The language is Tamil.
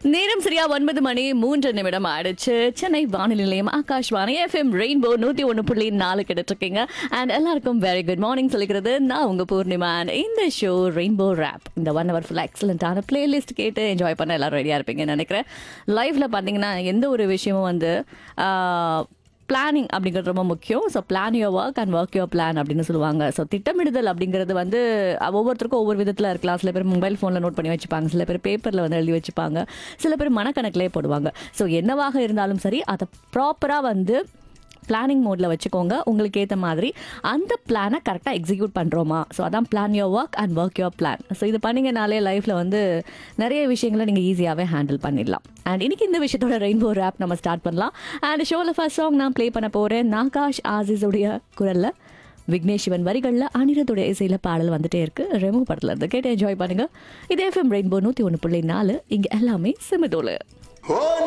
நேரம் சரியா ஒன்பது மணி மூன்று நிமிடம் ஆயிடுச்சு சென்னை வானொலி நிலையம் ஆகாஷ்வாணி எஃப்எம் ரெயின்போ நூத்தி ஒன்று புள்ளி நாலு கிட்ட இருக்கீங்க அண்ட் எல்லாருக்கும் வெரி குட் மார்னிங் சொல்லிக்கிறது நான் உங்க பூர்ணிமா and இந்த ஷோ ரெயின்போ ரேப் இந்த ஒன் ஹவர் ஃபுல் எக்ஸலண்டான பிளேலிஸ்ட் கேட்டு என்ஜாய் பண்ண எல்லாரும் ரெடியா இருப்பீங்கன்னு நினைக்கிறேன் லைஃப்ல பாத்தீங்கன்னா எந்த ஒரு விஷயமும் வந்து பிளானிங் அப்படிங்கிறது ரொம்ப முக்கியம் so plan your work and work your plan அப்படின்னு சொல்லுவாங்க ஸோ திட்டமிடுதல் அப்படிங்கிறது வந்து அஹ், ஒவ்வொருத்தருக்கும் ஒவ்வொரு விதத்தில் இருக்கலாம் சில பேர் மொபைல் ஃபோனில் நோட் பண்ணி வச்சுப்பாங்க சில பேர் பேப்பரில் வந்து எழுதி வச்சுப்பாங்க சில பேர் மனக்கணக்கிலே போடுவாங்க ஸோ என்னவாக இருந்தாலும் சரி அதை ப்ராப்பராக வந்து பிளானிங் மோடில் வச்சுக்கோங்க உங்களுக்கு ஏற்ற மாதிரி அந்த பிளானை கரெக்டாக எக்ஸிக்யூட் பண்ணுறோமா ஸோ அதான் plan your work and work your plan so இது பண்ணீங்கனாலே லைஃப்பில் வந்து நிறைய விஷயங்களை நீங்கள் ஈஸியாகவே ஹேண்டில் பண்ணிடலாம் அண்ட் இன்னைக்கு இந்த விஷயத்தோட ரெயின்போ ரேப் நம்ம ஸ்டார்ட் பண்ணலாம் அண்ட் ஷோவில் ஃபர்ஸ்ட் சாங் நான் ப்ளே பண்ண போகிறேன் நாகாஷ் ஆசிஸுடைய குரலில் விக்னேஷ் சிவன் வரிகளில் அனிருத்துடைய இசையில் பாடல் வந்துட்டே இருக்கு ரெமோ படத்தில் இருந்து கேட்டு என்ஜாய் பண்ணுங்க இது எஃப்எம் ரெயின்போ நூற்றி ஒன்று புள்ளி நாலு இங்கே எல்லாமே சிமிதோலு ஓ